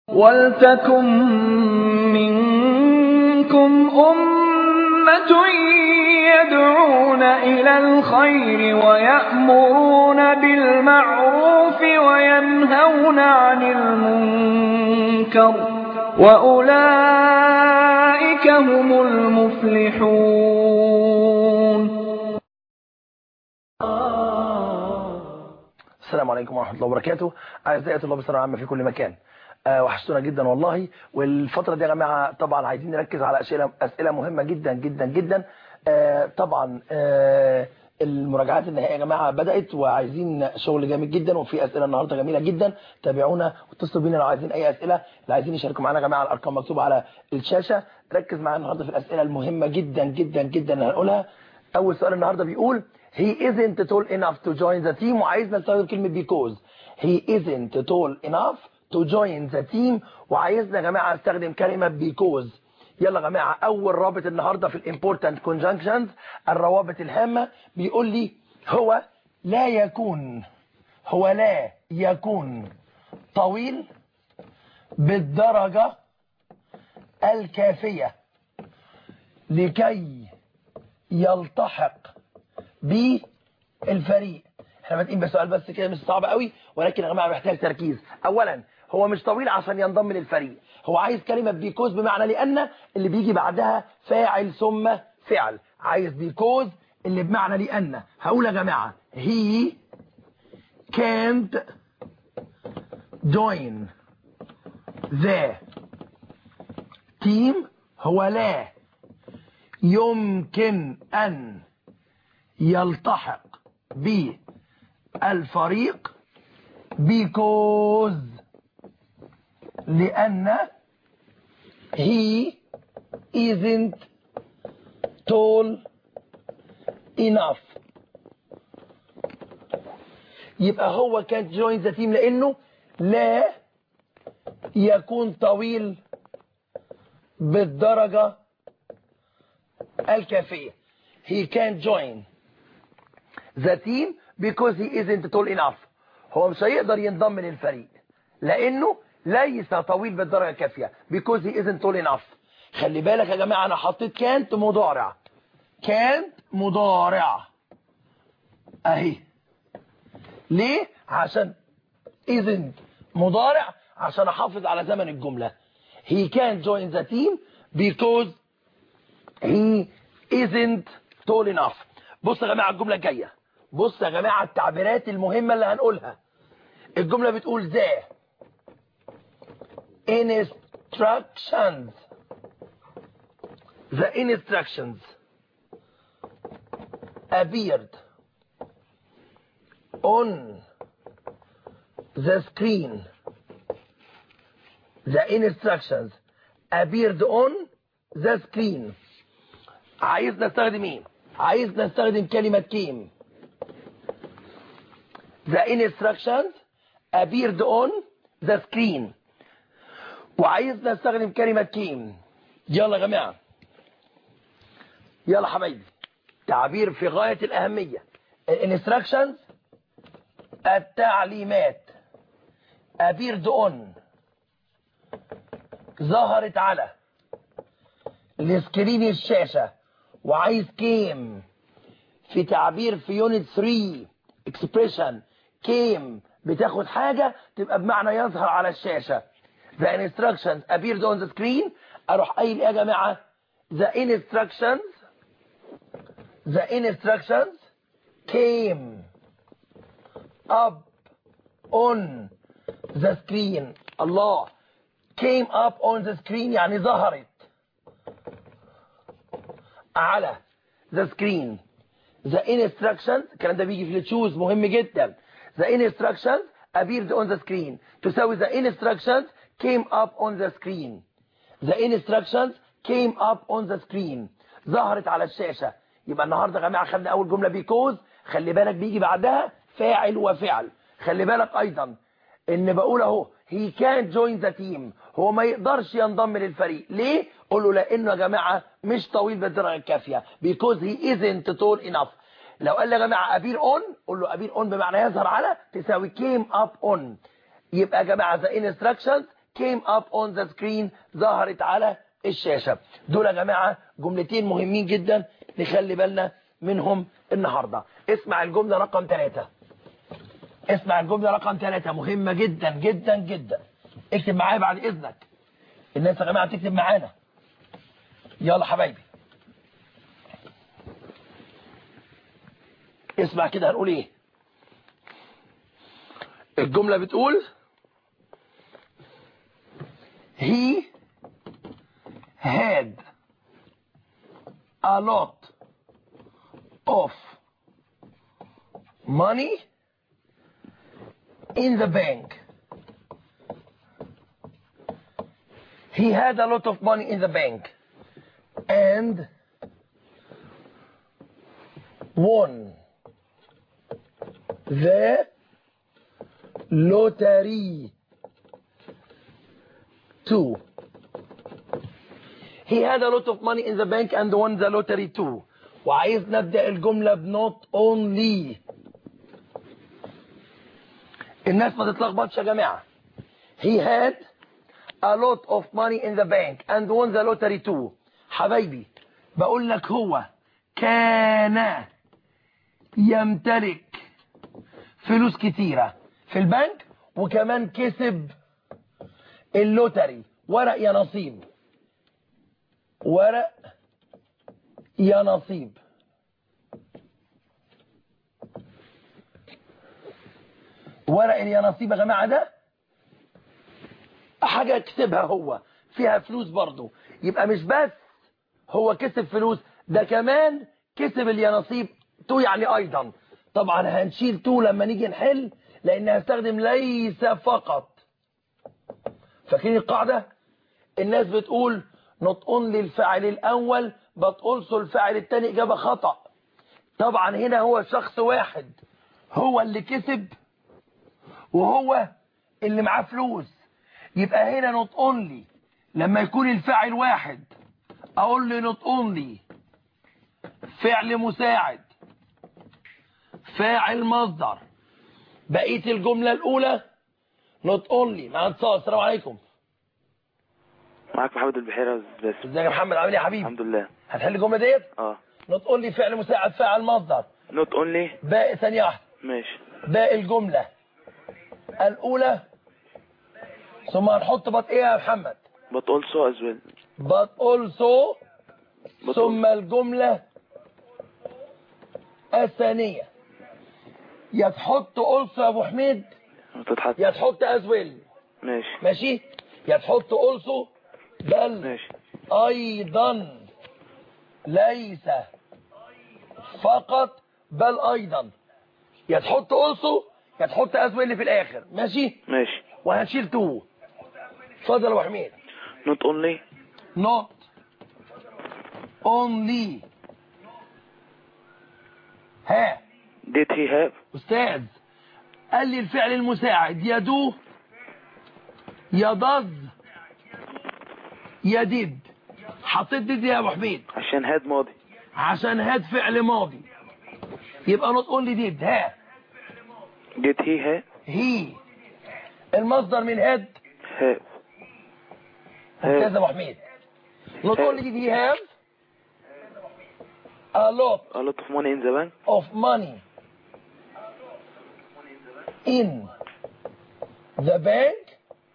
وَلْتَكُن مِّنكُمْ أُمَّةٌ يَدْعُونَ إِلَى الْخَيْرِ وَيَأْمُرُونَ بِالْمَعْرُوفِ وَيَنْهَوْنَ عَنِ الْمُنكَرِ ۚ وَأُولَٰئِكَ هُمُ الْمُفْلِحُونَ السلام عليكم ورحمة الله وبركاته أعزائي طلاب الثانوية العامة في كل مكان أه وحشتونا جدا والله والفترة دي يا جماعة طبعا عايزين نركز على أسئلة, أسئلة مهمة جدا جدا جدا أه طبعا أه المراجعات النهائية يا جماعة بدأت وعايزين شغل جامد جدا وفي أسئلة النهاردة جميلة جدا تابعونا واتصلوا بينا لو عايزين أي أسئلة اللي عايزين يشاركوا معانا يا جماعة الأرقام مكتوبة على الشاشة ركز معانا النهاردة في الأسئلة المهمة جدا جدا جدا اللي هنقولها أول سؤال النهاردة بيقول he isn't tall enough to join the team وعايزنا نستخدم كلمة because he isn't tall enough to join the team وعايزنا يا جماعة نستخدم كلمة because يلا يا جماعة أول رابط النهاردة في الامبورتنت conjunctions الروابط الهامة بيقول لي هو لا يكون هو لا يكون طويل بالدرجة الكافية لكي يلتحق بالفريق احنا بادئين بسؤال بس كده مش صعب قوي ولكن يا جماعه محتاج تركيز اولا هو مش طويل عشان ينضم للفريق هو عايز كلمه بيكوز بمعنى لان اللي بيجي بعدها فاعل ثم فعل عايز بيكوز اللي بمعنى لان هقول يا جماعه he can't join the team هو لا يمكن ان يلتحق بالفريق because لأن he isn't tall enough يبقى هو كانت join the team لأنه لا يكون طويل بالدرجة الكافية he can't join the team because he isn't tall enough هو مش هيقدر ينضم للفريق لانه ليس طويل بالدرجه الكافيه because he isn't tall enough خلي بالك يا جماعه انا حطيت كانت مضارع كانت مضارع اهي ليه عشان isn't مضارع عشان احافظ على زمن الجمله he can't join the team because he isn't tall enough بص يا جماعه الجمله الجايه بص يا جماعة التعبيرات المهمة اللي هنقولها الجملة بتقول ذا instructions the instructions appeared on the screen the instructions appeared on the screen عايز نستخدم ايه عايز نستخدم كلمة came the instructions appeared on the screen وعايز نستخدم كلمة came يلا يا جماعة يلا حبايبي تعبير في غاية الأهمية instructions التعليمات appeared on ظهرت على السكرين الشاشة وعايز came في تعبير في يونت 3 expression came بتاخد حاجة تبقى بمعنى يظهر على الشاشة the instructions appeared on the screen اروح قايل ايه يا جماعة the instructions the instructions came up on the screen الله came up on the screen يعني ظهرت على the screen the instructions الكلام ده بيجي في التشوز مهم جدا the instructions appeared on the screen تساوي the instructions came up on the screen the instructions came up on the screen ظهرت على الشاشة يبقى النهاردة يا جماعة خدنا أول جملة بيكوز خلي بالك بيجي بعدها فاعل وفعل خلي بالك أيضا إن بقول أهو he can't join the team هو ما يقدرش ينضم للفريق ليه؟ قول له لأنه يا جماعة مش طويل بالدرجة الكافية because he isn't tall enough لو قال لي يا جماعة أبير اون قول له أبير اون بمعنى يظهر على تساوي came up on يبقى يا جماعة the instructions came up on the screen ظهرت على الشاشة دول يا جماعة جملتين مهمين جدا نخلي بالنا منهم النهاردة اسمع الجملة رقم ثلاثة اسمع الجملة رقم ثلاثة مهمة جدا جدا جدا اكتب معايا بعد اذنك الناس يا جماعة تكتب معانا يلا حبايبي اسمع كده هنقول ايه الجملة بتقول he had a lot of money in the bank. He had a lot of money in the bank and won the lottery too. He had a lot of money in the bank and won the lottery too. وعايز نبدأ الجملة بنوت only الناس ما تتلخبطش يا جماعة He had a lot of money in the bank and won the lottery too حبايبي بقول لك هو كان يمتلك فلوس كتيرة في البنك وكمان كسب اللوتري ورق يا نصيب ورق يا نصيب ورق يا نصيب يا جماعة ده حاجة كسبها هو فيها فلوس برضه يبقى مش بس هو كسب فلوس ده كمان كسب اليانصيب تو يعني ايضا طبعا هنشيل تو لما نيجي نحل لان هستخدم ليس فقط فاكرين القاعدة الناس بتقول not only الفاعل الاول but also الفاعل الثاني اجابة خطأ طبعا هنا هو شخص واحد هو اللي كسب وهو اللي معاه فلوس يبقى هنا not only لما يكون الفاعل واحد اقول له not only فعل مساعد فاعل مصدر بقية الجملة الأولى not only مع اتصال السلام عليكم معاك محمد البحيرة بس ازيك يا محمد عامل ايه يا حبيبي الحمد لله هتحل الجملة ديت اه not only فعل مساعد فاعل مصدر نوت اونلي باقي ثانية واحدة ماشي باقي الجملة الأولى ثم هنحط بط ايه يا محمد but also as well but also but ثم الجملة الثانية يا تحط also يا ابو حميد also تتحط يا تحط as well ماشي ماشي يا تحط also بل ماشي ايضا ليس فقط بل ايضا يا تحط also يا تحط as well في الاخر ماشي ماشي وهنشيل تو اتفضل يا ابو حميد نوت اونلي not only ها did he have استاذ قال لي الفعل المساعد يدو يضز يدد حطيت دي يا ابو حميد عشان هاد ماضي عشان هاد فعل ماضي يبقى نوت اونلي ديد ها did he have هي المصدر من هاد have ممتاز يا have ابو حميد نوت اونلي ديد هي هاف a lot a lot of money in the bank of money in the bank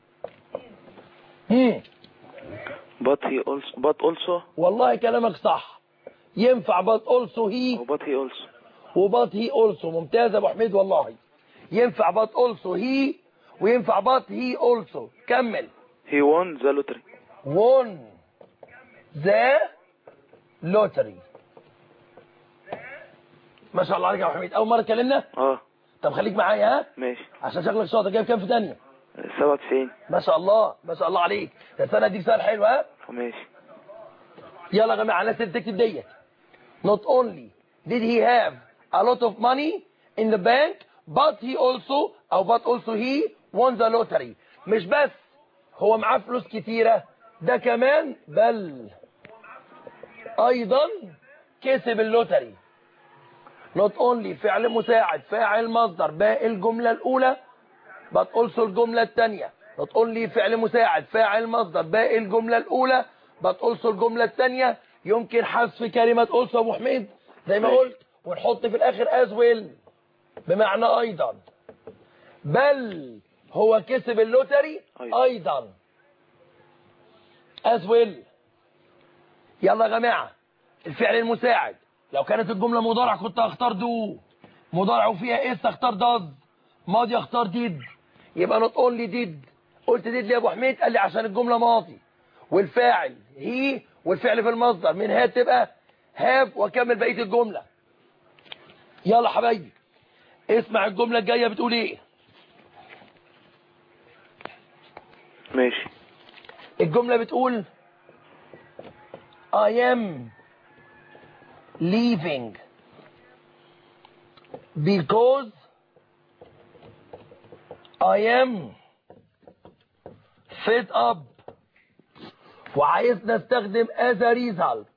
هم. but he also but also والله كلامك صح ينفع but also he oh, but he also و but he also ممتاز يا ابو حميد والله ينفع but also he وينفع but he also كمل he won the lottery won the lottery ما شاء الله عليك يا ابو حميد اول مره اتكلمنا اه طب خليك معايا ها ماشي عشان شكلك شاطر جايب كام في ثانيه 97 ما شاء الله ما شاء الله عليك ده السنه اديك سؤال حلو ها ماشي يلا يا جماعه الناس اللي بتكتب ديت not only did he have a lot of money in the bank but he also او but also he won the lottery مش بس هو معاه فلوس كتيره ده كمان بل ايضا كسب اللوتري not only فعل مساعد فاعل مصدر باقي الجمله الاولى but also الجمله الثانيه بتقول لي فعل مساعد فاعل مصدر باقي الجملة الأولى بتقولصوا الجملة الثانية يمكن حذف كلمة قلص أبو حميد زي ما ماشي. قلت ونحط في الآخر as well بمعنى أيضا بل هو كسب اللوتري أيضا. أيضا as well يلا يا جماعة الفعل المساعد لو كانت الجملة مضارع كنت هختار دو مضارع وفيها اس اختار does ماضي اختار did يبقى not only did قلت did ليه يا ابو حميد قال لي عشان الجملة ماضي والفاعل هي والفعل في المصدر من هات تبقى have واكمل بقية الجملة يلا حبايبي اسمع الجملة الجاية بتقول ايه ماشي الجملة بتقول I am leaving because I am fed up وعايز نستخدم as a result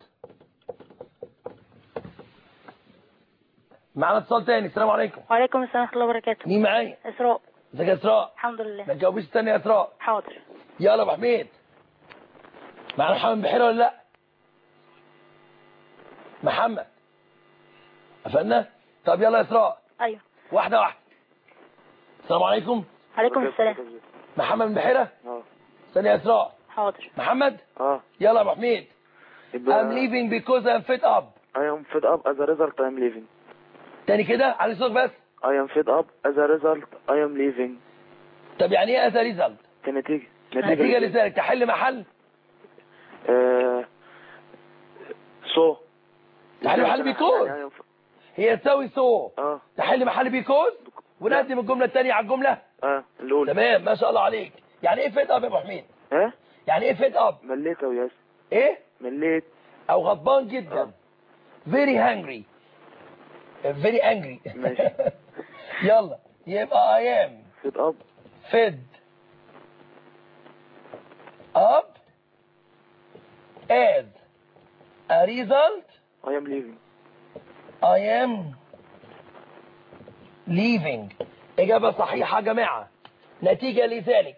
معنا اتصال تاني السلام عليكم وعليكم السلام ورحمة الله وبركاته مين معايا إسراء ازيك يا اسراء الحمد لله ما تجاوبيش تاني يا اسراء حاضر يلا يا ابو حميد معنا محمد بحيره ولا لا محمد قفلنا طب يلا يا اسراء أيوه واحده واحده السلام عليكم عليكم السلام محمد من بحيره اه ثانيه يا اسراء حاضر محمد اه يلا يا ابو حميد يبقى I'm leaving because I'm fed up I am fed up as a result I am leaving تاني كده على صوت بس I am fed up as a result I am leaving طب يعني ايه as a result كنتيجة نتيجه لذلك تحل محل آه so تحل محل because يعني I am f- هي تساوي so اه تحل محل because ونقدم الجمله الثانيه على الجمله اه الأولى تمام ما شاء الله عليك يعني ايه فيد اب يا ابو حميد ها يعني ايه فيد اب مليت أو ياس ايه مليت او غضبان جدا very hungry very angry ماشي. يلا يبقى I am fed up fed up as a result I am leaving I am leaving إجابة صحيحة يا جماعة نتيجة لذلك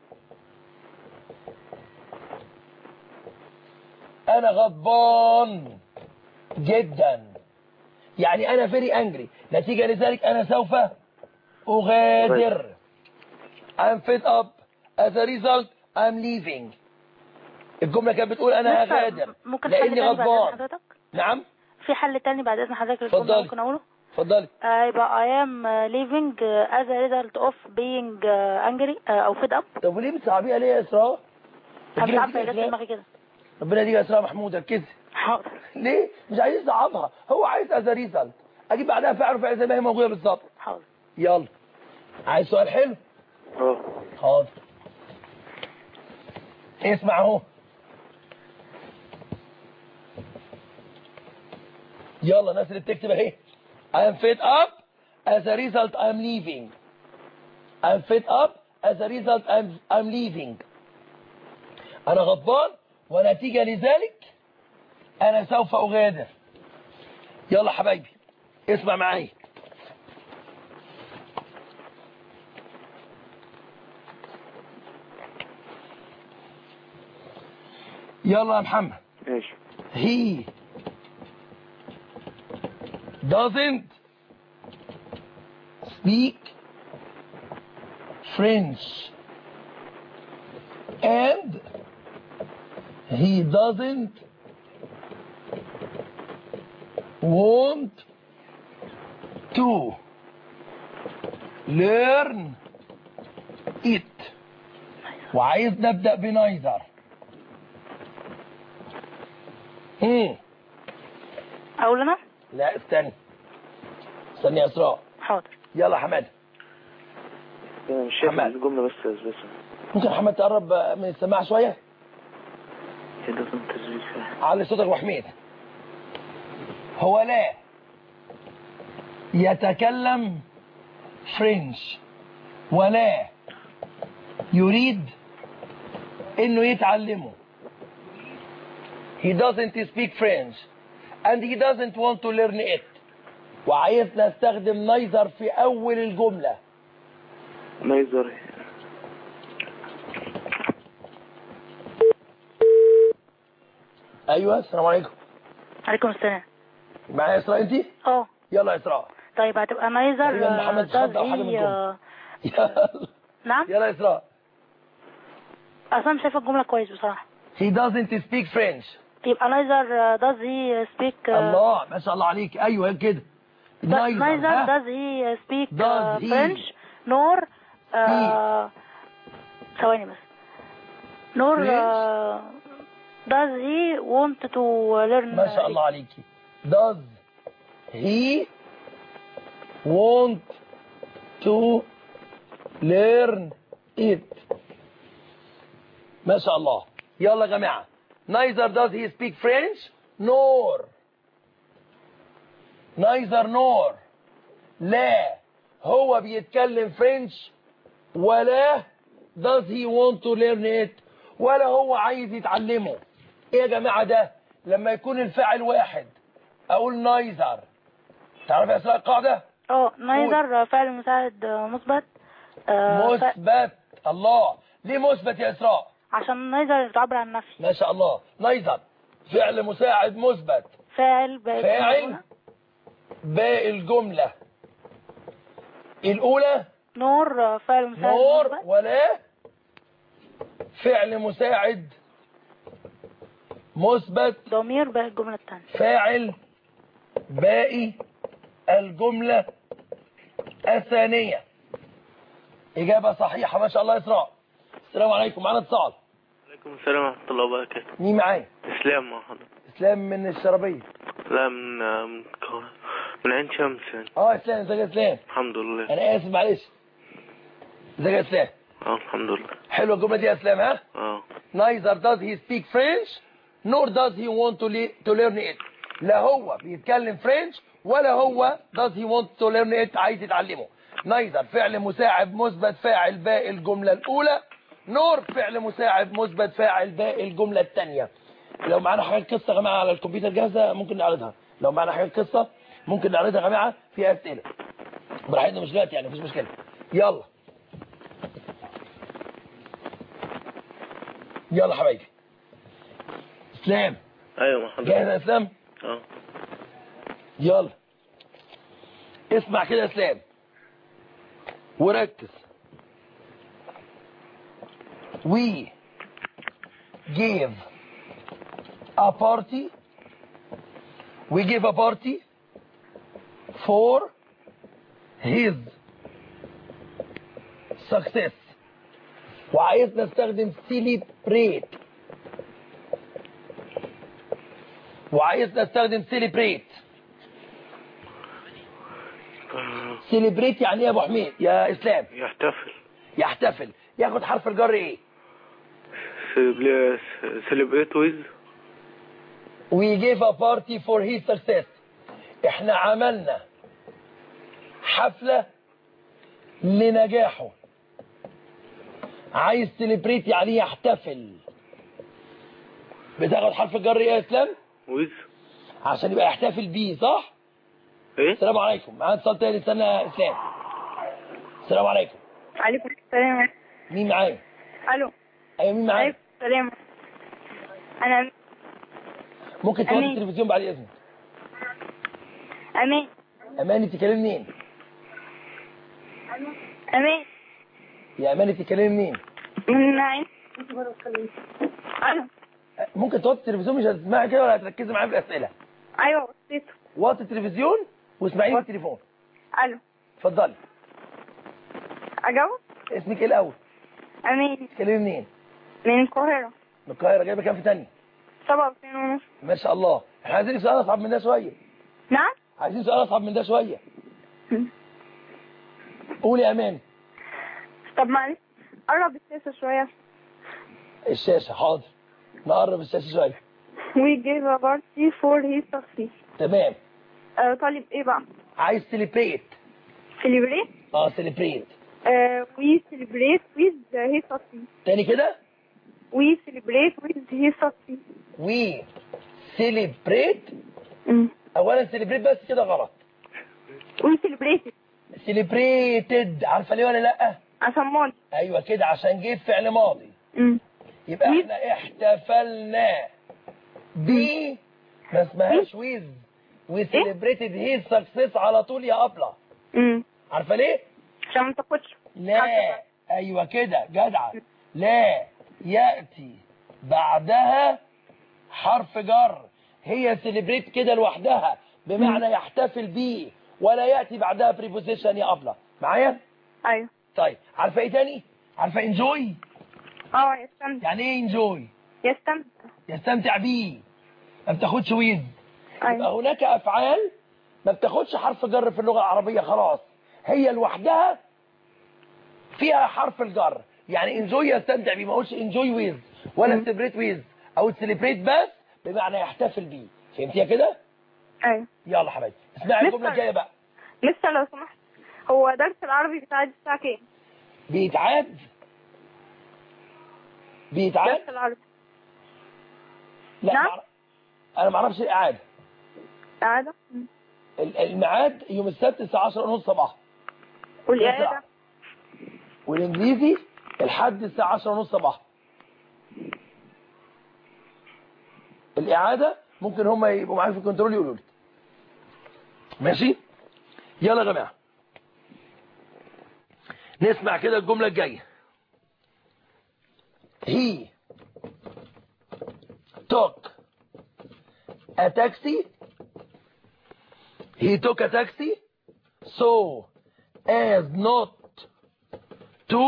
أنا غضبان جدا يعني أنا very angry نتيجة لذلك أنا سوف أغادر I'm fed up as a result I'm leaving الجملة كانت بتقول أنا مستر، هغادر ممكن حل لأني تاني بعد إذن غضبان حضرتك نعم في حل تاني بعد إذن حضرتك للجملة اتفضلي. ممكن أقوله اتفضلي آه، يبقى I am uh, leaving uh, as a result of being uh, angry uh, أو fed up طب وليه بتصعبيها ليه يا اسراء؟ أنا مش ربنا عارفة يديك هي جت في إسراء. دماغي كده ربنا يديك يا اسراء محمود ركزي حاضر ليه؟ مش عايز يصعبها هو عايز از ريزلت اجيب بعدها فعل وفعل زي ما هي موجوده بالظبط حاضر يلا عايز سؤال حلو؟ اه حاضر اسمع اهو يلا الناس اللي بتكتب اهي I am fed up as a result I'm leaving I'm fed up as a result I'm, I'm leaving أنا غضبان ونتيجة لذلك أنا سوف أغادر يلا حبايبي اسمع معايا يلا يا محمد ماشي he doesn't speak French and he doesn't want to learn it وعايز نبدأ بنايزر هم أقول أنا لا استني استني يا اسراء حاضر يلا يا حماد أنا مش شايف حماد. الجملة بس بس ممكن حماد تقرب من السماعه شويه كده كنت تزويد فيها علي صوتك وحميد هو لا يتكلم فرنش ولا يريد انه يتعلمه he doesn't speak French and he doesn't want to learn it وعايزنا نستخدم نيزر في اول الجمله نيزر ايوه السلام عليكم عليكم السلام معايا اسراء انت اه يلا يا اسراء طيب هتبقى نايزر تقريبا محمد does اتفضل أو حاجة he منكم. آه، يلا نعم يلا يا اسراء اصلا مش شايفه الجمله كويس بصراحه he doesn't speak French يبقى نايزر does he speak آه، الله ما شاء الله عليك ايوه كده نايزر نايزر ها؟ does he speak Does آه، he- French nor آه، ثواني بس nor French؟ آه، does he want to learn ما شاء الله عليكي does he want to learn it ما شاء الله يلا يا جماعة neither does he speak French nor neither nor لا هو بيتكلم فرنش ولا does he want to learn it ولا هو عايز يتعلمه ايه يا جماعة ده لما يكون الفاعل واحد اقول نايزر تعرف يا اسراء القاعدة اه نايزر فعل مساعد آه، مثبت آه، ف- مثبت الله ليه مثبت يا اسراء عشان نايزر بتعبر عن نفي ما شاء الله نايزر فعل مساعد مثبت فاعل بقى فاعل باقي الجملة الأولى نور آه، فعل مساعد نور مثبت ولا فعل مساعد مثبت ضمير بقى الجملة الثانية فاعل باقي الجملة الثانية إجابة صحيحة ما شاء الله إسراء السلام عليكم معنا اتصال عليكم السلام ورحمة الله وبركاته مين معايا إسلام مع حضرتك إسلام من الشربية لا من من القاهرة. من عين شمس يعني اه إسلام ازيك يا إسلام الحمد لله أنا آسف معلش ازيك يا إسلام اه الحمد لله حلوة الجملة دي يا إسلام ها اه neither does he speak French nor does he want to, le- to learn it لا هو بيتكلم فرنش ولا هو does he want to learn it عايز يتعلمه neither فعل مساعد مثبت فاعل باقي الجملة الأولى nor فعل مساعد مثبت فاعل باقي الجملة الثانية لو معانا حاجات قصة يا جماعة على الكمبيوتر جاهزة ممكن نعرضها لو معانا حاجات قصة ممكن نعرضها يا جماعة فيها أسئلة براحتنا مش دلوقتي يعني مفيش مشكلة يلا يلا حبايبي اسلام ايوه مع حضرتك جاهز يا اسلام اه يلا اسمع كده يا اسلام وركز we give a party we give a party for his success وعايزنا نستخدم celebrate وعايزنا نستخدم celebrate آه، celebrate يعني ايه يا ابو حميد يا اسلام يحتفل يحتفل ياخد حرف الجر ايه سيلبريت ويز we gave a party for his success احنا عملنا حفلة لنجاحه عايز سيلبريت يعني يحتفل بتاخد حرف الجر ايه يا اسلام ويز عشان يبقى يحتفل بيه صح ايه السلام عليكم معانا اتصال تاني استنى يا اسلام السلام عليكم عليكم السلام مين معايا الو ايوه مين معايا عليكم السلام انا ممكن توطي أمين. التلفزيون بعد اذنك امين اماني تكلم منين امين يا اماني تكلم منين من عين الو ممكن توطي التلفزيون مش هتسمعي كده ولا هتركزي معايا في الاسئله ايوه وصيت وطي التلفزيون واسمعيني في التليفون الو اتفضلي اجاوب اسمك ايه الاول امين تكلمي منين من القاهره من القاهره جايبه كام في تانية سبعة واتنين ونص ما شاء الله احنا عايزين سؤال اصعب من ده شويه نعم عايزين سؤال اصعب من ده شويه قولي يا امان طب معلش قرب الشاشة شوية الشاشه حاضر نقرب الشاشه شويه we gave a party for his success تمام آه طالب ايه بقى عايز سيليبريت celebrate اه سيليبريت آه we celebrate with his success تاني كده we celebrate with his success وي سيليبريت مم. اولا سيليبريت بس كده غلط we celebrated سيليبريتد عارفه ليه ولا لا عشان ماضي ايوه كده عشان جه فعل ماضي مم. يبقى مم. احنا احتفلنا بي ما اسمهاش ويز وي سيلبريتد هيز سكسس على طول يا ابله امم عارفه ليه عشان ما تاخدش لا ايوه كده جدعه لا ياتي بعدها حرف جر هي سيلبريت كده لوحدها بمعنى يحتفل بيه ولا ياتي بعدها بريبوزيشن يا ابله معايا ايوه طيب عارفه ايه تاني عارفه انجوي اه يستمتع يعني ايه انجوي يستمتع يستمتع بيه ما بتاخدش ويز يبقى ايوه هناك افعال ما بتاخدش حرف جر في اللغه العربيه خلاص هي لوحدها فيها حرف الجر يعني انجوي يستمتع بيه ما اقولش انجوي ويز ولا مم. سيلبريت ويز او سيلبريت بس بمعنى يحتفل بيه فهمتيها كده ايوه يلا حبايبي اسمعي الجمله لسه- الجايه بقى لسه لو سمحت هو درس العربي بتاع الساعة كام؟ بيتعاد بيتعاد درس العربي لا نعم. معرف- انا ما اعرفش الاعاده قاعدة ال- الميعاد يوم السبت الساعه 10 ونص صباحا والإعادة والانجليزي الحد الساعه 10 ونص صباحا الاعاده ممكن هم يبقوا معايا في الكنترول يقولوا لي ماشي يلا يا جماعه نسمع كده الجمله الجايه he took a taxi he took a taxi so as not to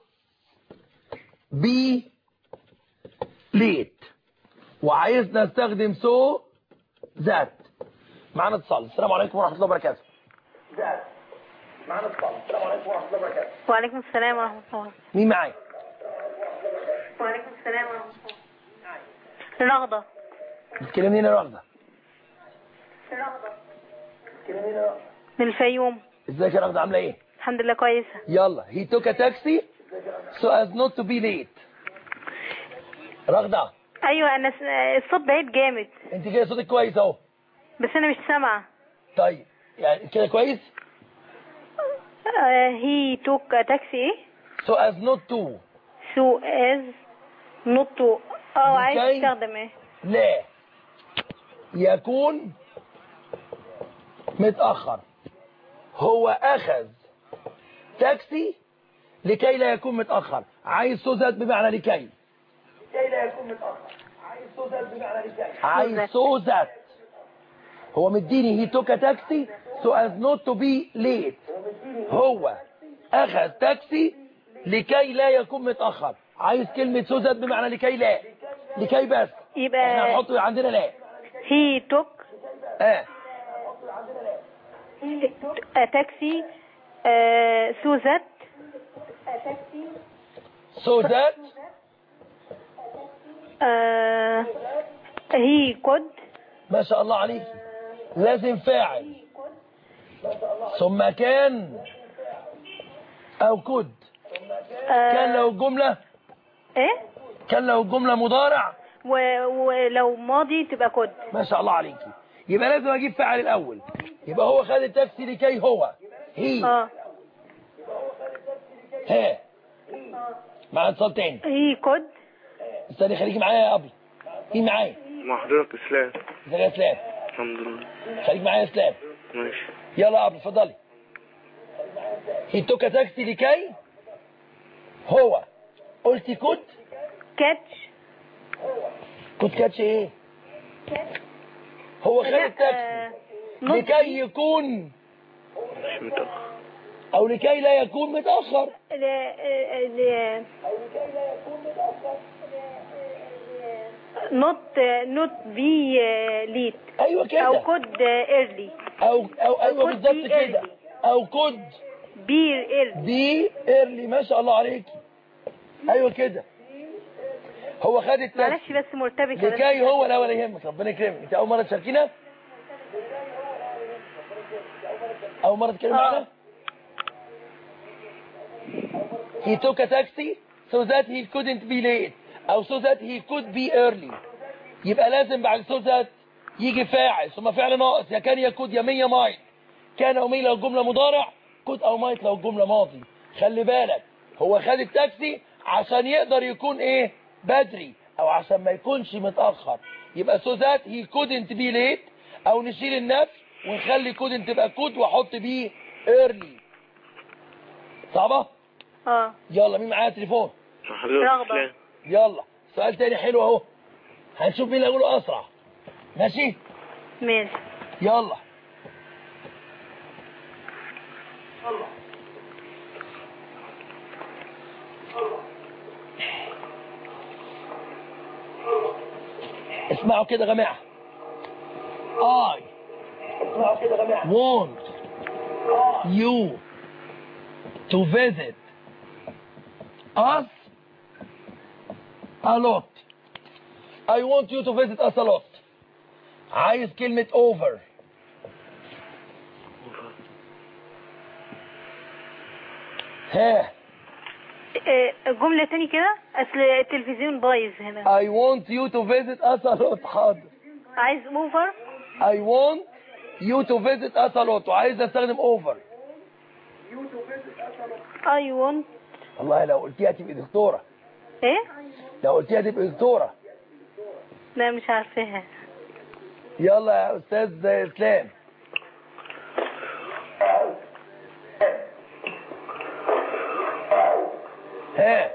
be late وعايز نستخدم so that معنا اتصال السلام عليكم ورحمة الله وبركاته that معنا اتصال السلام عليكم ورحمة الله وبركاته وعليكم السلام ورحمة الله مين معايا وعليكم السلام ورحمة الله رغدة بتكلمني انا واخده رغدة بتكلمني انا واخده من الفيوم ازيك يا رغده عامله ايه الحمد لله كويسة يلا he took a taxi so as not to be late رغده أيوة أنا س- الصوت بعيد جامد انت كده صوتك كويس اهو بس أنا مش سامعة طيب يعني كده كويس هي توك تاكسي إيه so as not to سو از نوتو اه عايز لكي- تستخدم ايه لا يكون متأخر هو أخذ تاكسي لكي لا يكون متأخر عايز سوزات بمعنى لكي لكي لا يكون متأخر عايز سوزات بمعنى لكي عايز سوزات هو مديني هي توكا تاكسي so as not to be late هو أخذ تاكسي لكي لا يكون متأخر عايز كلمة سوزات بمعنى لكي لا لكي بس احنا يبقى هنحط عندنا لا هي توك اه تاكسي سوزات so that هي كود ما شاء الله عليك لازم فاعل ثم كان او كد كان لو الجملة ايه كان لو الجملة مضارع و- ولو ماضي تبقى كود ما شاء الله عليك يبقى لازم اجيب فاعل الاول يبقى هو خد التاكسي لكي هو هي اه ها مع اتصال تاني هي كود استني خليكي معايا يا ابي مين معايا مع حضرتك اسلام ازيك يا اسلام الحمد لله خليك معايا يا اسلام ماشي يلا يا ابي اتفضلي هي توكا تاكسي لكي هو قلتي كنت كاتش كنت كاتش ايه هو خد لا، التاكسي آه، نص لكي يكون مش متأخر او لكي لا يكون متاخر ل- ل- نوت نوت بي ليت ايوه او كده كود ايرلي او او ايوه could بالظبط be كده early. او كود بي ايرلي دي ايرلي ما شاء الله عليك ايوه كده هو خد التاكسي معلش بس مرتبكه بس. لكي هو لا ولا يهمك ربنا يكرمك انت اول مره تشاركينا اول مره تتكلم آه. معانا he took a taxi so that he couldn't be late او so that he could be early يبقى لازم بعد so that يجي فاعل ثم فعل ناقص يا كان يا كود يا مية مايت كان او مي لو الجمله مضارع كود او مايت لو الجمله ماضي خلي بالك هو خد التاكسي عشان يقدر يكون ايه بدري او عشان ما يكونش متاخر يبقى so that he couldn't be late او نشيل النفس ونخلي couldn't تبقى could واحط بيه early صعبه اه يلا مين معايا تليفون حضرتك رغبة. اسلام يلا سؤال تاني حلو اهو هنشوف مين اللي هيقوله اسرع ماشي ماشي يلا اسمعوا كده يا جماعه I اسمعوا كده يا جماعه want you to visit us a lot I want you to visit us a lot عايز كلمة over ها آه، الجملة تاني كده اصل التلفزيون بايظ هنا I want you to visit us a lot حاضر عايز اوفر I want you to visit us a lot وعايز استخدم over اي وونت والله لو قلتيها تبقى دكتورة ايه لو قلتيها تبقى دكتورة لا مش عارفاها يلا يا استاذ اسلام ها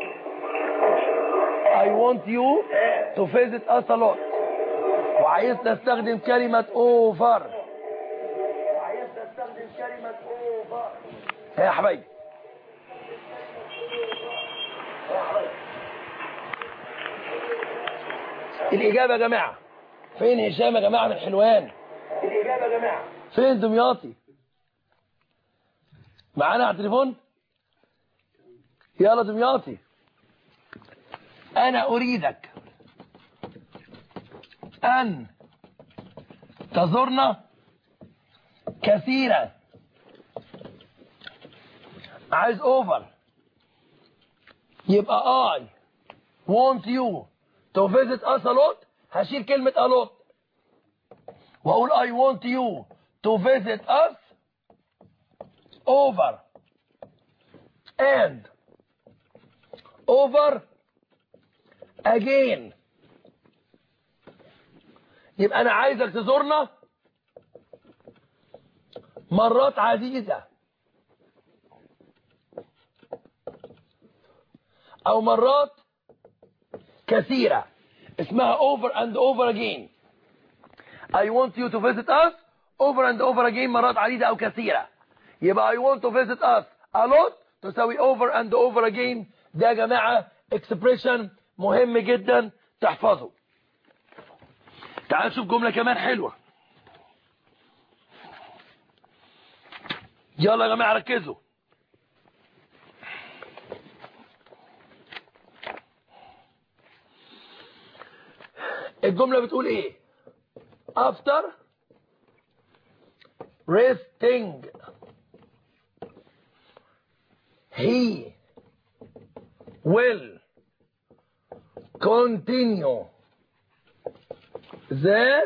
I want you to visit us a lot وعايز تستخدم كلمة over وعايز تستخدم كلمة over ها يا حبايبي ها يا حبايبي. الإجابة يا جماعة فين هشام يا جماعة من حلوان الإجابة يا جماعة فين دمياطي معانا على التليفون يلا دمياطي أنا أريدك أن تزورنا كثيرا عايز أوفر يبقى I want you to visit us a lot هشيل كلمة a lot وأقول I want you to visit us over and over again يبقى أنا عايزك تزورنا مرات عديدة أو مرات كثيرة اسمها over and over again I want you to visit us over and over again مرات عديدة أو كثيرة يبقى I want to visit us a lot تساوي over and over again ده يا جماعة expression مهم جدا تحفظه تعال نشوف جملة كمان حلوة يلا يا جماعة ركزوا الجملة بتقول ايه after resting he will continue the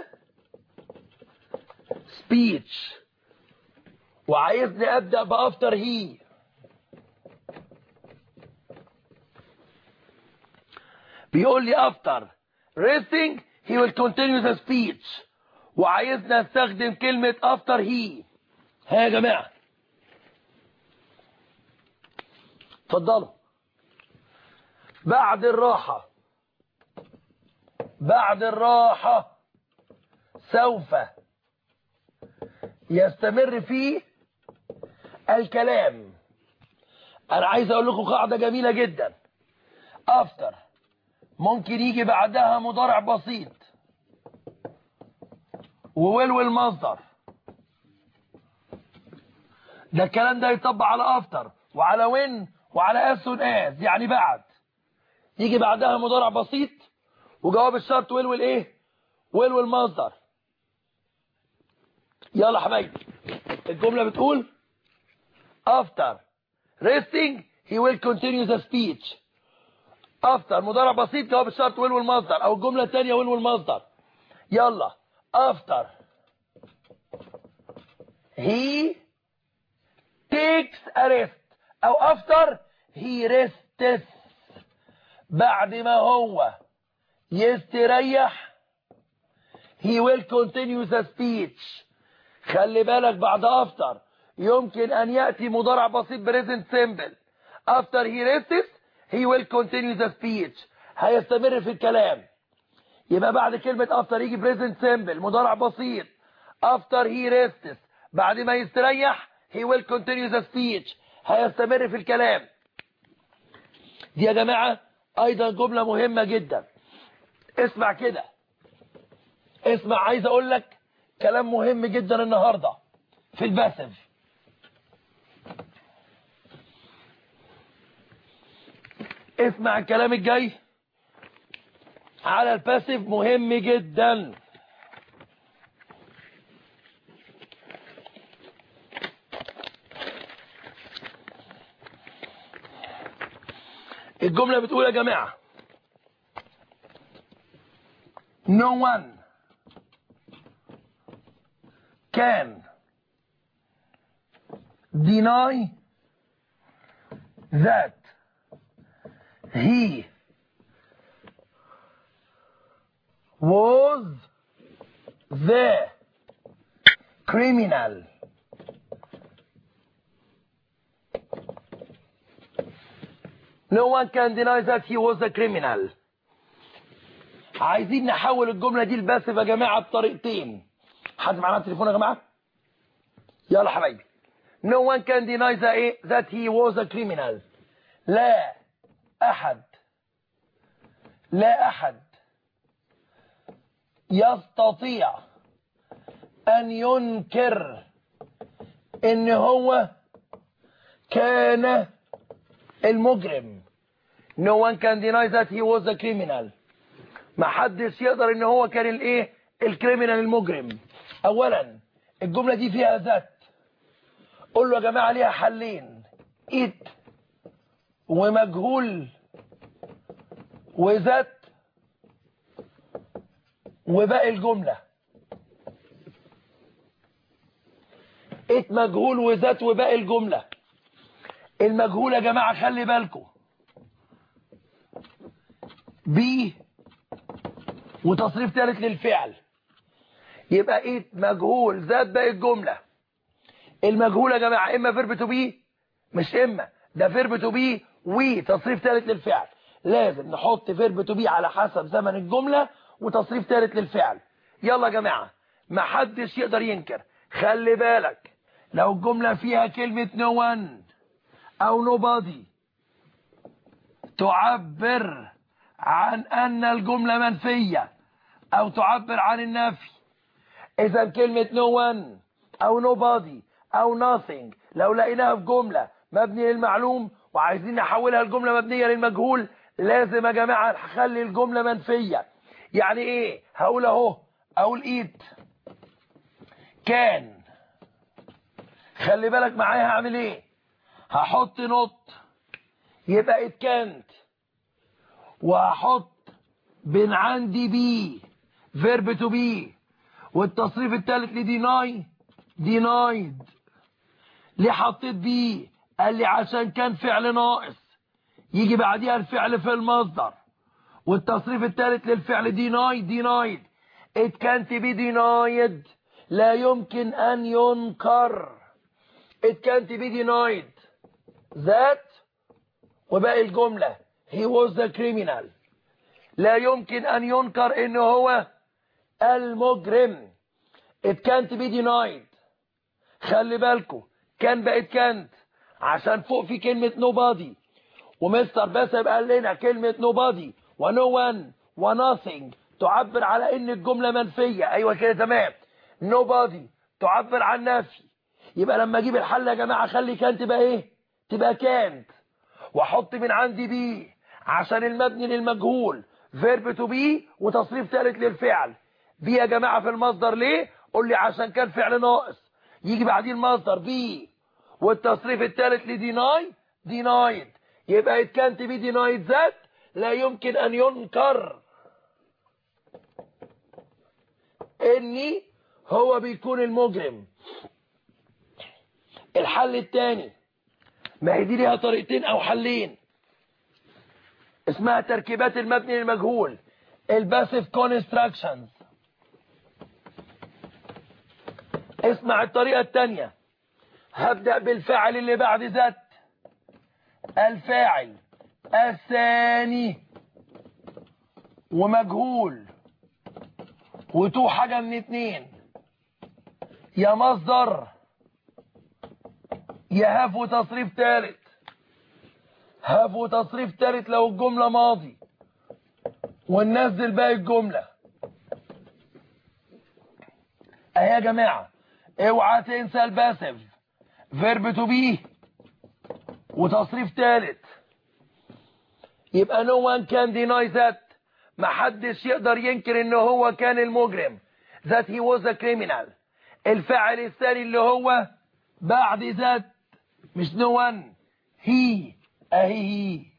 speech وعايزني ابدا بافتر هي بيقول لي after resting he will continue the speech وعايزنا استخدم كلمة after he ها يا جماعة اتفضلوا بعد الراحة بعد الراحة سوف يستمر فيه الكلام انا عايز اقول لكم قاعدة جميلة جدا after ممكن يجي بعدها مضارع بسيط وويل المصدر ده الكلام ده يطبق على افتر وعلى وين وعلى اس از يعني بعد يجي بعدها مضارع بسيط وجواب الشرط ويل والايه ويل والمصدر يلا حبايبي الجمله بتقول after resting he will continue the speech after مضارع بسيط جواب الشرط ويل والمصدر او الجمله الثانيه ويل والمصدر يلا after he takes a rest او after he rests بعد ما هو يستريح he will continue the speech خلي بالك بعد after يمكن أن يأتي مضارع بسيط present simple after he rests he will continue the speech هيستمر في الكلام يبقى بعد كلمة after يجي present simple مضارع بسيط after he rests بعد ما يستريح he will continue the speech هيستمر في الكلام دي يا جماعة ايضا جملة مهمة جدا اسمع كده اسمع عايز اقول لك كلام مهم جدا النهاردة في الباسف اسمع الكلام الجاي على الباسف مهم جدا الجملة بتقول يا جماعة no one can deny that he was the criminal No one can deny that he was a criminal. عايزين نحول الجملة دي لباسف يا جماعة بطريقتين. حد معانا التليفون يا جماعة؟ يلا حبايبي. No one can deny that, that he was a criminal. لا أحد لا أحد يستطيع أن ينكر إن هو كان المجرم no one can deny that he was a criminal ما حدش يقدر ان هو كان الايه الكريمنال المجرم اولا الجملة دي فيها ذات قول له يا جماعة ليها حلين ايت ومجهول وذات وباقي الجملة ايت مجهول وذات وباقي الجملة المجهول يا جماعة خلي بالكم بي وتصريف ثالث للفعل يبقى ايه مجهول ذات باقي الجملة المجهول يا جماعة اما فيرب تو بي مش اما ده فيرب تو بي وتصريف ثالث للفعل لازم نحط فيرب تو بي على حسب زمن الجملة وتصريف ثالث للفعل يلا يا جماعة ما حدش يقدر ينكر خلي بالك لو الجملة فيها كلمة نو no one او nobody تعبر عن ان الجملة منفية او تعبر عن النفي اذا كلمة no one او nobody او nothing لو لقيناها في جملة مبني للمعلوم وعايزين نحولها لجملة مبنية للمجهول لازم يا جماعة نخلي الجملة منفية يعني ايه هقول اهو اقول ايد كان خلي بالك معايا هعمل ايه هحط نوت يبقى it can't وهحط بين عندي بي verb to be والتصريف الثالث لديناي denied ليه حطيت بي قال لي عشان كان فعل ناقص يجي بعديها الفعل في المصدر والتصريف الثالث للفعل denied denied it can't be denied لا يمكن أن ينكر it can't be denied that وباقي الجملة he was the criminal لا يمكن أن ينكر إنه هو المجرم it can't be denied خلي بالكم كان بقت كانت عشان فوق في كلمة nobody ومستر بس قال لنا كلمة nobody ونو one ونوثينج تعبر على ان الجملة منفية ايوه كده تمام nobody تعبر عن نفي يبقى لما اجيب الحل يا جماعة خلي كان تبقى ايه تبقى كانت واحط من عندي بي عشان المبني للمجهول فيرب تو بي وتصريف ثالث للفعل بي يا جماعة في المصدر ليه قول لي عشان كان فعل ناقص يجي بعديه المصدر بي والتصريف الثالث لديناي دينايد يبقى it can't be denied that لا يمكن ان ينكر اني هو بيكون المجرم الحل الثاني ما هي دي ليها طريقتين او حلين اسمها تركيبات المبني للمجهول الباسيف كونستراكشنز اسمع الطريقة التانية هبدأ بالفاعل اللي بعد ذات الفاعل الثاني ومجهول وتو حاجة من اتنين يا مصدر يا هاف وتصريف تالت هاف وتصريف تالت لو الجملة ماضي وننزل باقي الجملة اهي يا جماعة اوعى تنسى الباسف فيرب تو بي وتصريف تالت يبقى no one can deny that محدش يقدر ينكر ان هو كان المجرم that he was a criminal الفاعل الثاني اللي هو بعد ذات مش no one he اهي هي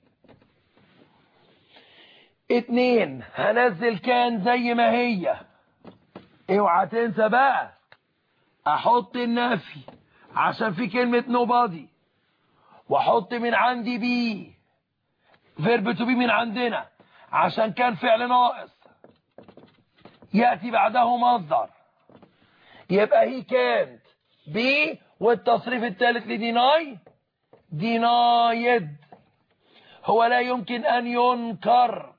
اتنين هنزل كان زي ما هي اوعى تنسى بقى احط النفي عشان في كلمة nobody واحط من عندي بي فيرب تو بي من عندنا عشان كان فعل ناقص يأتي بعده مصدر يبقى هي كانت بي والتصريف الثالث لديناي دينايد هو لا يمكن أن ينكر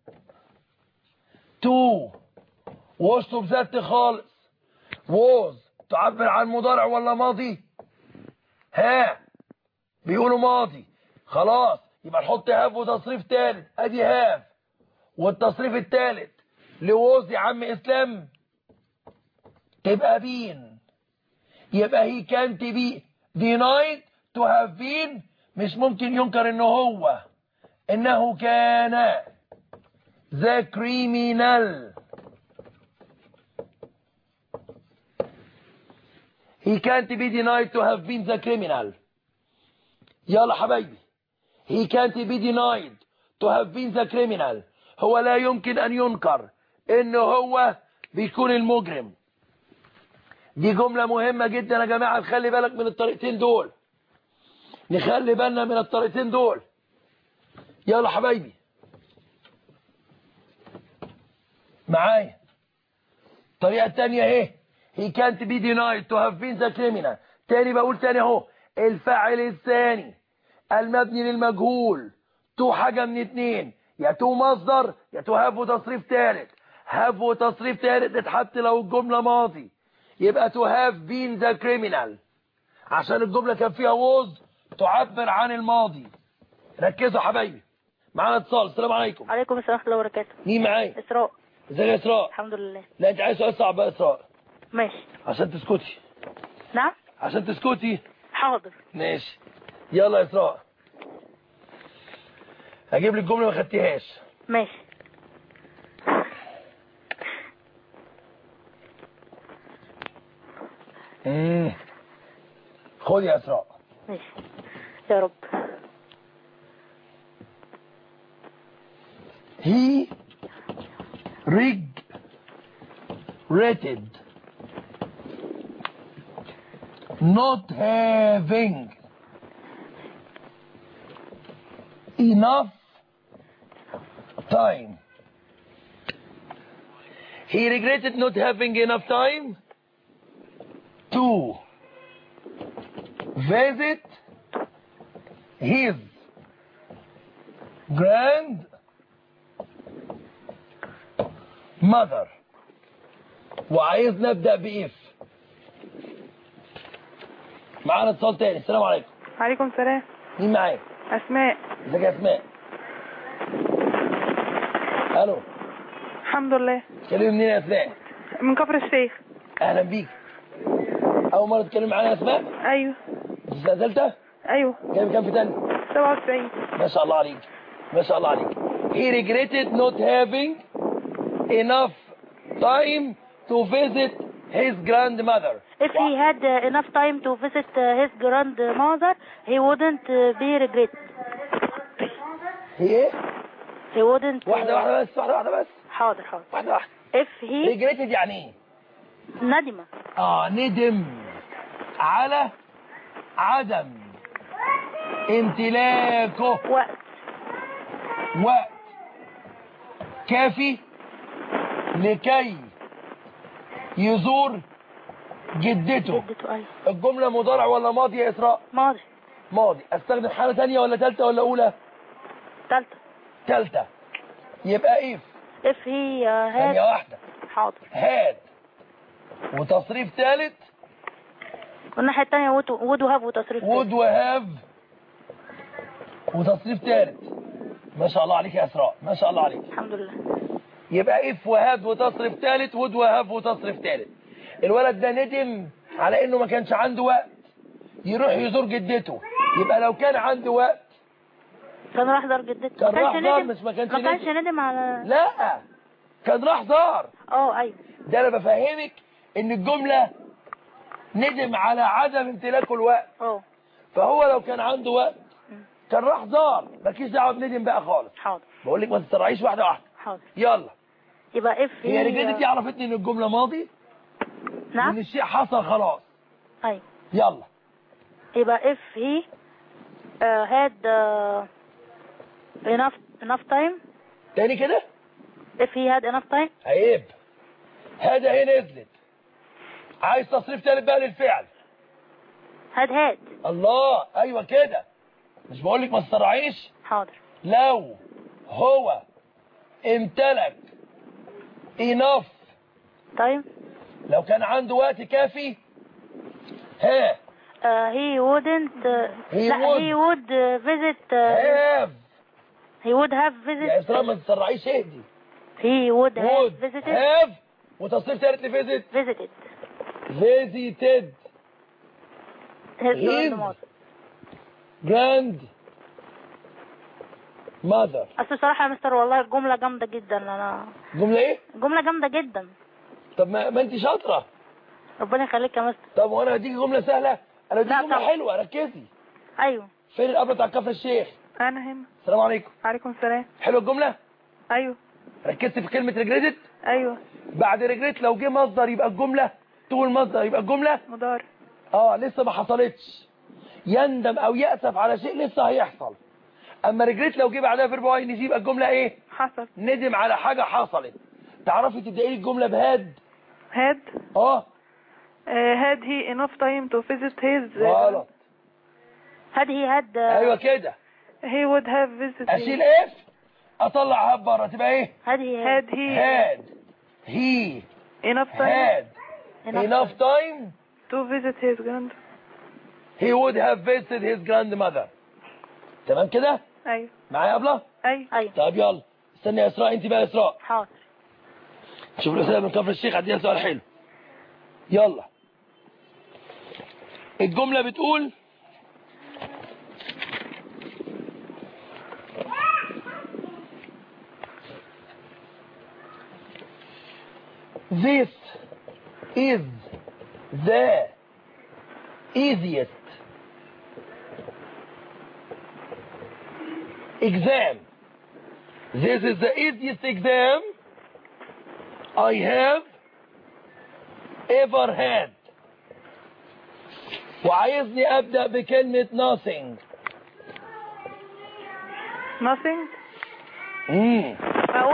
تو وسطه بذات خالص ووز تعبر عن مضارع ولا ماضي ها بيقولوا ماضي خلاص يبقى نحط هاف وتصريف ثالث ادي هاف والتصريف الثالث لووز يا عم اسلام تبقى بين يبقى هي كانت بي denied to have been مش ممكن ينكر انه هو انه كان the criminal he can't be denied to have been the criminal يلا حبايبي he can't be denied to have been the criminal هو لا يمكن أن ينكر إنه هو بيكون المجرم دي جملة مهمة جدا يا جماعة نخلي بالك من الطريقتين دول نخلي بالنا من الطريقتين دول يلا حبايبي معايا الطريقة التانية اهي he can't be denied to have been the criminal تاني بقول تاني اهو الفاعل الثاني المبني للمجهول تو حاجة من اتنين يا تو مصدر يا تو هاف وتصريف تالت هاف وتصريف تالت اتحط لو الجملة ماضي يبقى تو هاف بين ذا كريمنال عشان الجملة كان فيها ووز تعبر عن الماضي ركزوا يا حبايبي معانا اتصال السلام عليكم عليكم السلام ورحمة الله وبركاته مين معايا إسراء ازيك يا اسراء الحمد لله لا انت عايز سؤال صعب بقى يا اسراء ماشي عشان تسكتي نعم عشان تسكتي حاضر ماشي يلا يا اسراء هجيب لك جمله ما خدتيهاش ماشي امم خد يا اسراء ماشي يا رب he regretted not having enough time. He regretted not having enough time to visit his grand mother وعايز نبدأ بإف معانا اتصال تاني السلام عليكم عليكم السلام مين معايا أسماء ازيك يا اسماء الو الحمد لله كلمة منين يا اسماء من كفر الشيخ اهلا بيك اول مرة تتكلم معانا يا اسماء أيوه السنة ثالثة أيوه جايب كام في تاني 97 ما شاء الله عليك ما شاء الله عليك he regretted not having enough time to visit his grandmother If he had uh, enough time to visit uh, his grandmother, he wouldn't uh, be regret. هي ايه He wouldn't. واحدة واحدة بس واحدة واحدة بس حاضر حاضر. واحدة واحدة If he regretted يعني ايه ندم اه ندم على عدم امتلاكه وقت وقت كافي لكي يزور جدته جدته ايوه الجملة مضارع ولا ماضي يا إسراء ماضي ماضي استخدم حالة تانية ولا تالتة ولا أولى تالتة تالتة يبقى إيه اف هي ثانية هاد واحدة حاضر هاد وتصريف ثالث والناحية التانية وود وود وهاف وتصريف would وهاف وتصريف ثالث ما شاء الله عليك يا إسراء ما شاء الله عليك الحمد لله يبقى اف وهاف وتصريف ثالث would وهاف وتصريف ثالث الولد ده ندم على انه ما كانش عنده وقت يروح يزور جدته يبقى لو كان عنده وقت كان راح زار جدته كان ما راح كانش زار ندم مش ما كانش ما كانش ندم. ندم على لا كان راح زار اه ايوه ده انا بفهمك ان الجملة ندم على عدم امتلاكه الوقت اه فهو لو كان عنده وقت كان راح زار مالكيش دعوه بندم بقى خالص حاضر بقول لك ما تسرعيش واحده واحده حاضر يلا يبقى اف هي رجالتي عرفتني ان الجمله ماضي ان نعم الشيء حصل خلاص ايوه يلا يبقى if he uh, had uh, enough enough time تاني كده if he had enough time عيب هذا هي نزلت عايز تصريف تالت بقى للفعل had had الله ايوه كده مش بقول لك ما تسرعيش حاضر لو هو امتلك enough time لو كان عنده وقت كافي ها uh, he wouldn't uh, He لا would. he would uh, visit uh, have he would have يا اسراء ما visited تسرعيش اهدي he would have would visited have وتصريف ثالث لفيزيت visited visited his His. grandmother grand mother اصل بصراحة يا مستر والله الجملة جامدة جدا انا جملة ايه؟ الجملة جامدة جدا طب ما, ما انت شاطرة ربنا يخليك يا مستر طب وانا هديكي جملة سهلة انا هديكي لا جملة طبعا. حلوة ركزي ايوه فين القبر بتاع كفر الشيخ انا هنا السلام عليكم عليكم السلام حلوة الجملة ايوه ركزت في كلمة ريجريتد ايوه بعد ريجريت لو جه مصدر يبقى الجملة طول مصدر يبقى الجملة مضارع اه لسه ما حصلتش يندم او يأسف على شيء لسه هيحصل اما ريجريت لو جه بعدها فيرب واي نسي يبقى الجملة ايه حصل ندم على حاجة حصلت تعرفي تبدأي لي الجملة بهاد had اه uh, had he enough time to visit his uh, غلط had he had uh, ايوه كده he would have visited اشيل اف اطلع هاب بره تبقى ايه had he had had he had he enough time had enough enough time to visit his grand he would have visited his grandmother تمام كده ايوه معايا يا ابله ايوه ايوه طب يلا استني يا اسراء انت بقى يا اسراء حاضر شوف الاسئله من كفر الشيخ عندنا سؤال حلو يلا الجمله بتقول This is the easiest exam. This is the easiest exam I have ever had. وعايزني أبدأ بكلمة nothing. nothing امم اقول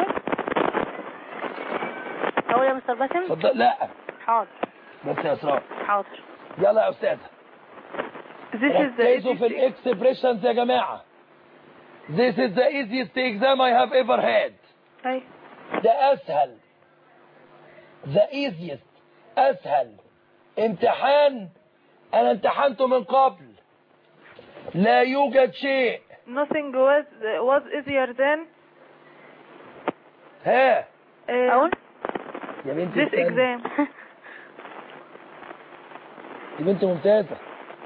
اقول يا مستر باسم اتفضل لا حاضر بس يا اسراء حاضر يلا يا استاذه this is the ركزوا في easiest الاكسبريشنز يا جماعه This is the easiest exam I have ever had. ايوه ده اسهل the easiest اسهل امتحان انا امتحنته من قبل لا يوجد شيء nothing was was easier than ها uh, اقول يا بنتي this استني. exam يا بنت ممتازة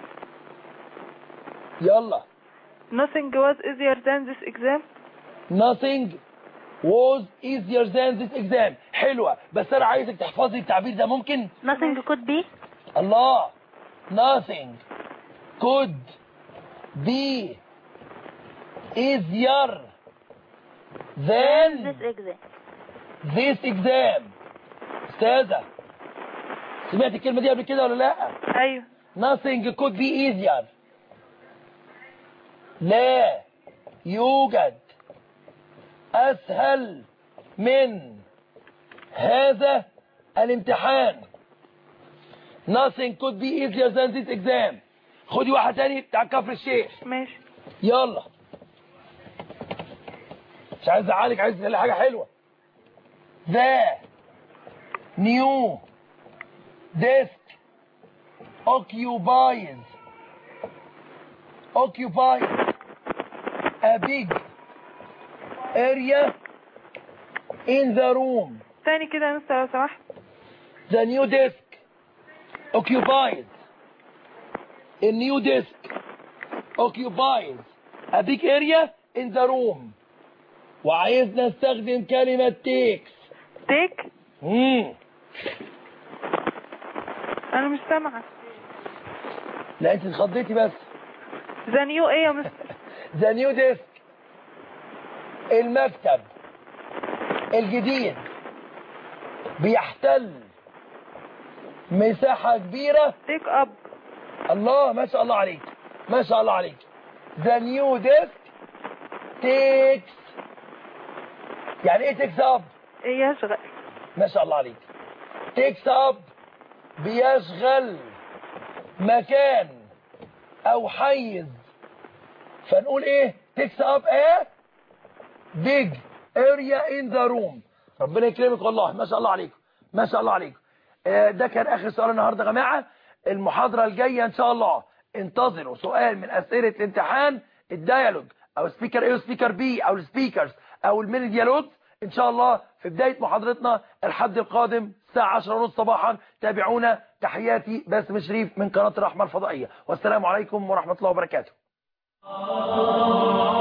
يلا nothing was easier than this exam nothing was easier than this exam حلوة بس انا عايزك تحفظي التعبير ده ممكن nothing could be الله nothing could be easier than this exam this exam استاذة سمعت الكلمة دي قبل كده ولا لا ايوه nothing could be easier لا يوجد أسهل من هذا الامتحان nothing could be easier than this exam خدي واحد تاني بتاع كفر الشيخ ماشي يلا مش عايز ازعلك عايز تلاقي حاجه حلوه ذا نيو ديسك occupies occupies a big area in the room تاني كده يا مستر لو سمحت the new desk occupies a new desk occupies a big area in the room وعايزنا نستخدم كلمة takes تيك مم. انا مش سامعه لا انت اتخضيتي بس ذا نيو ايه يا مستر the new desk المكتب الجديد بيحتل مساحة كبيرة تيك اب الله ما شاء الله عليك ما شاء الله عليك the new desk takes يعني ايه takes up ايه يشغل ما شاء الله عليك takes up بيشغل مكان او حيز فنقول ايه takes up a big area in the room ربنا يكرمك والله ما شاء الله عليكم ما شاء الله عليكم آه، ده كان اخر سؤال النهارده يا جماعه المحاضره الجايه ان شاء الله انتظروا سؤال من اسئله الامتحان الديالوج او سبيكر ايه وسبيكر بي او السبيكرز او الميني ديالوج ان شاء الله في بدايه محاضرتنا الحد القادم الساعه 10 ونص صباحا تابعونا تحياتي باسم شريف من قناه الرحمه الفضائيه والسلام عليكم ورحمه الله وبركاته